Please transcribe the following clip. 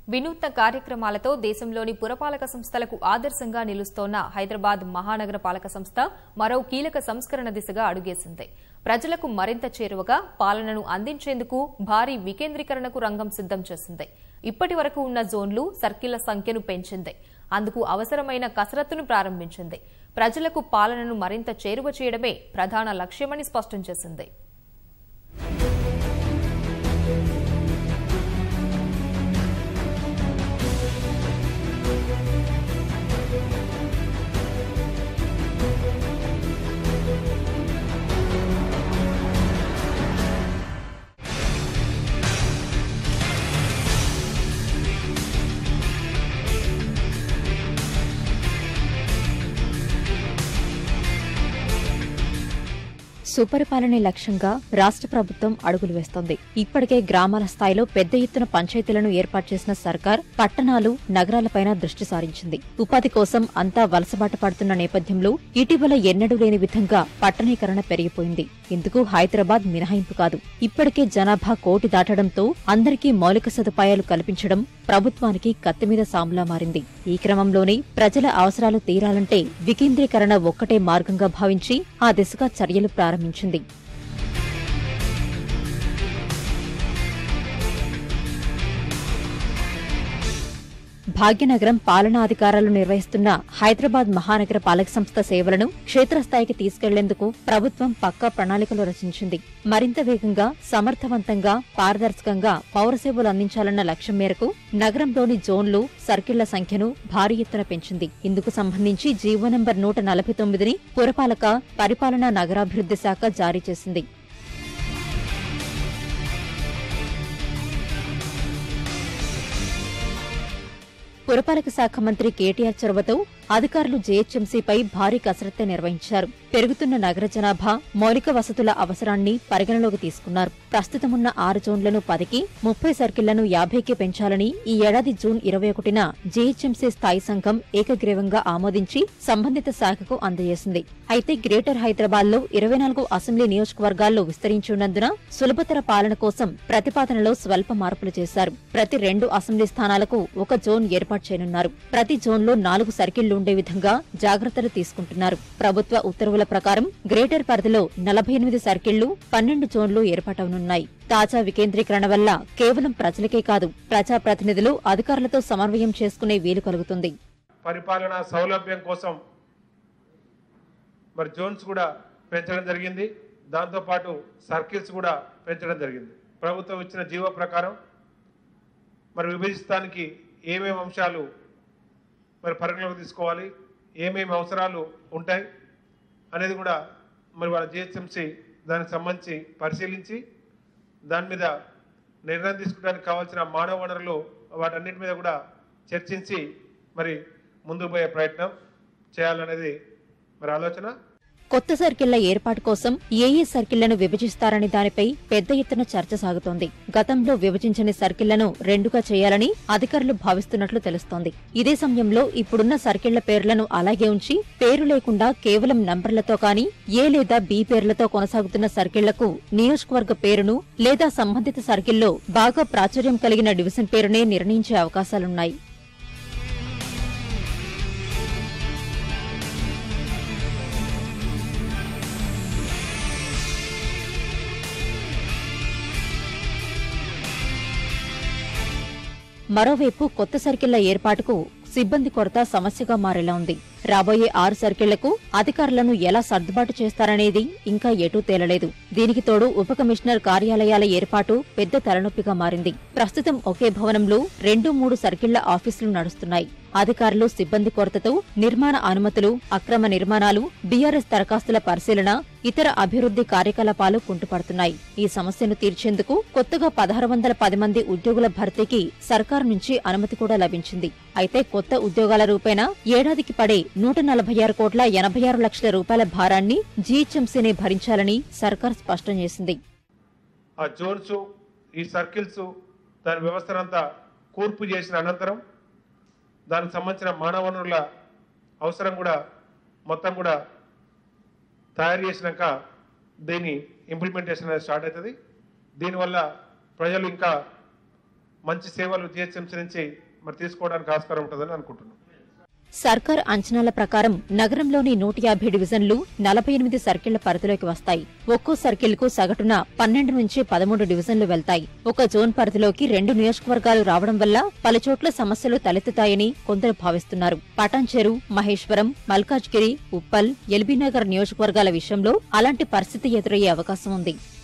వినూత్న కార్యక్రమాలతో దేశంలోని పురపాలక సంస్థలకు ఆదర్శంగా నిలుస్తోన్న హైదరాబాద్ మహానగర పాలక సంస్థ మరో కీలక సంస్కరణ దిశగా అడుగేసింది ప్రజలకు మరింత చేరువగా పాలనను అందించేందుకు భారీ వికేంద్రీకరణకు రంగం సిద్దం చేసింది ఇప్పటి వరకు ఉన్న జోన్లు సర్కిళ్ల సంఖ్యను పెంచింది అందుకు అవసరమైన కసరత్తును ప్రారంభించింది ప్రజలకు పాలనను మరింత చేరువ చేయడమే ప్రధాన లక్ష్యమని స్పష్టం చేసింది సుపరిపాలనే లక్ష్యంగా రాష్ట్ర ప్రభుత్వం అడుగులు వేస్తోంది ఇప్పటికే గ్రామాల స్థాయిలో పెద్ద ఎత్తున పంచాయతీలను ఏర్పాటు చేసిన సర్కార్ పట్టణాలు నగరాలపైన దృష్టి సారించింది ఉపాధి కోసం అంతా వలసబాట పడుతున్న నేపథ్యంలో ఇటీవల ఎన్నడూ లేని విధంగా పట్టణీకరణ పెరిగిపోయింది ఇందుకు హైదరాబాద్ మినహాయింపు కాదు ఇప్పటికే జనాభా కోటి దాటడంతో అందరికీ మౌలిక సదుపాయాలు కల్పించడం ప్రభుత్వానికి కత్తిమీద సాములా మారింది ఈ క్రమంలోనే ప్రజల అవసరాలు తీరాలంటే వికేంద్రీకరణ ఒక్కటే మార్గంగా భావించి ఆ దిశగా చర్యలు ప్రారంభించింది భాగ్యనగరం పాలనాధికారాలు నిర్వహిస్తున్న హైదరాబాద్ మహానగర పాలక సంస్థ సేవలను క్షేత్రస్థాయికి తీసుకెళ్లేందుకు ప్రభుత్వం పక్కా ప్రణాళికలు రచించింది మరింత వేగంగా సమర్థవంతంగా పారదర్శకంగా పౌర సేవలు అందించాలన్న లక్ష్యం మేరకు నగరంలోని జోన్లు సర్కిళ్ల సంఖ్యను భారీ ఎత్తున పెంచింది ఇందుకు సంబంధించి జీవో నంబర్ నూట నలభై తొమ్మిదిని పురపాలక పరిపాలనా నగరాభివృద్ది శాఖ జారీ చేసింది పురపాలక శాఖ మంత్రి కేటీఆర్ చొరవతో అధికారులు జేహెచ్ఎంసీపై భారీ కసరత్తు నిర్వహించారు పెరుగుతున్న నగర జనాభా మౌలిక వసతుల అవసరాన్ని పరిగణలోకి తీసుకున్నారు ప్రస్తుతమున్న ఆరు జోన్లను పదికి ముప్పై సర్కిళ్లను యాభైకి పెంచాలని ఈ ఏడాది జూన్ ఇరవై ఒకటిన జేహెచ్ఎంసీ స్థాయి సంఘం ఏకగ్రీవంగా ఆమోదించి సంబంధిత శాఖకు అందజేసింది అయితే గ్రేటర్ హైదరాబాద్ లో ఇరవై నాలుగు అసెంబ్లీ నియోజకవర్గాల్లో విస్తరించున్నందున సులభతర పాలన కోసం ప్రతిపాదనలో స్వల్ప మార్పులు చేశారు ప్రతి రెండు అసెంబ్లీ స్థానాలకు ఒక జోన్ ఏర్పాటు చేయనున్నారు ప్రతి జోన్లో నాలుగు సర్కిళ్లు ఉండే విధంగా జాగ్రత్తలు తీసుకుంటున్నారు ప్రభుత్వ ఉత్తర్వుల ప్రకారం గ్రేటర్ పరిధిలో నలభై ఎనిమిది సర్కిళ్లు పన్నెండు జోన్లు ఏర్పాటవనున్నాయి తాజా వికేంద్రీకరణ వల్ల కేవలం ప్రజలకే కాదు ప్రజాప్రతినిధులు అధికారులతో సమన్వయం చేసుకునే వీలు కలుగుతుంది పరిపాలన సౌలభ్యం కోసం మరి జోన్స్ కూడా పెంచడం జరిగింది దాంతోపాటు సర్కిల్స్ కూడా పెంచడం జరిగింది ప్రభుత్వం ఇచ్చిన జీవో ప్రకారం మరి విభజిస్తానికి ఏమేమి అంశాలు మరి పరిగణలోకి తీసుకోవాలి ఏమేమి అవసరాలు ఉంటాయి అనేది కూడా మరి వాళ్ళ జిహెచ్ఎంసి దానికి సంబంధించి పరిశీలించి దాని మీద నిర్ణయం తీసుకోవడానికి కావాల్సిన మానవ వనరులు వాటన్నిటి మీద కూడా చర్చించి మరి ముందుకు పోయే ప్రయత్నం చేయాలనేది మరి ఆలోచన కొత్త సర్కిళ్ల ఏర్పాటు కోసం ఏ ఏ సర్కిళ్లను విభజిస్తారనే దానిపై పెద్ద ఎత్తున చర్చ సాగుతోంది గతంలో విభజించని సర్కిళ్లను రెండుగా చేయాలని అధికారులు భావిస్తున్నట్లు తెలుస్తోంది ఇదే సమయంలో ఇప్పుడున్న సర్కిళ్ల పేర్లను అలాగే ఉంచి పేరు లేకుండా కేవలం నంబర్లతో కానీ ఏ లేదా బి పేర్లతో కొనసాగుతున్న సర్కిళ్లకు నియోజకవర్గ పేరును లేదా సంబంధిత సర్కిల్లో బాగా ప్రాచుర్యం కలిగిన డివిజన్ పేరునే నిర్ణయించే అవకాశాలున్నాయి మరోవైపు కొత్త సర్కిళ్ల ఏర్పాటుకు సిబ్బంది కొరత సమస్యగా మారేలా ఉంది రాబోయే ఆరు సర్కిళ్లకు అధికారులను ఎలా సర్దుబాటు చేస్తారనేది ఇంకా ఎటూ తేలలేదు దీనికి తోడు ఉప కమిషనర్ కార్యాలయాల ఏర్పాటు పెద్ద తలనొప్పిగా మారింది ప్రస్తుతం ఒకే భవనంలో రెండు మూడు సర్కిళ్ల ఆఫీసులు నడుస్తున్నాయి అధికారులు సిబ్బంది కొరతతో నిర్మాణ అనుమతులు అక్రమ నిర్మాణాలు బీఆర్ఎస్ దరఖాస్తుల పరిశీలన ఇతర అభివృద్ది కార్యకలాపాలు కుంటుపడుతున్నాయి ఈ సమస్యను తీర్చేందుకు కొత్తగా పదహారు వందల పది మంది ఉద్యోగుల భర్తీకి సర్కారు నుంచి అనుమతి కూడా లభించింది అయితే కొత్త ఉద్యోగాల రూపేణా ఏడాదికి పడే నూట నలభై ఆరు కోట్ల ఎనభై ఆరు లక్షల రూపాయల భారాన్ని జీహెచ్ఎంసీనే భరించాలని సర్కార్ స్పష్టం చేసింది ఆ జోన్స్ ఈ సర్కిల్స్ దాని వ్యవస్థనంతా కూర్పు చేసిన అనంతరం దానికి సంబంధించిన మానవ వనరుల అవసరం కూడా మొత్తం కూడా తయారు చేసినాక దీని ఇంప్లిమెంటేషన్ అనేది స్టార్ట్ అవుతుంది దీనివల్ల ప్రజలు ఇంకా మంచి సేవలు జిహెచ్ఎంసీ నుంచి మరి తీసుకోవడానికి ఆస్కారం ఉంటుందని అనుకుంటున్నాం సర్కార్ అంచనాల ప్రకారం నగరంలోని నూట యాభై డివిజన్లు నలభై ఎనిమిది సర్కిళ్ల పరిధిలోకి వస్తాయి ఒక్కో సర్కిల్కు సగటున పన్నెండు నుంచి పదమూడు డివిజన్లు వెళ్తాయి ఒక జోన్ పరిధిలోకి రెండు నియోజకవర్గాలు రావడం వల్ల పలుచోట్ల సమస్యలు తలెత్తుతాయని కొందరు భావిస్తున్నారు పటాన్చెరు మహేశ్వరం మల్కాజ్గిరి ఉప్పల్ ఎల్బీనగర్ నియోజకవర్గాల విషయంలో అలాంటి పరిస్థితి ఎదురయ్యే అవకాశం ఉంది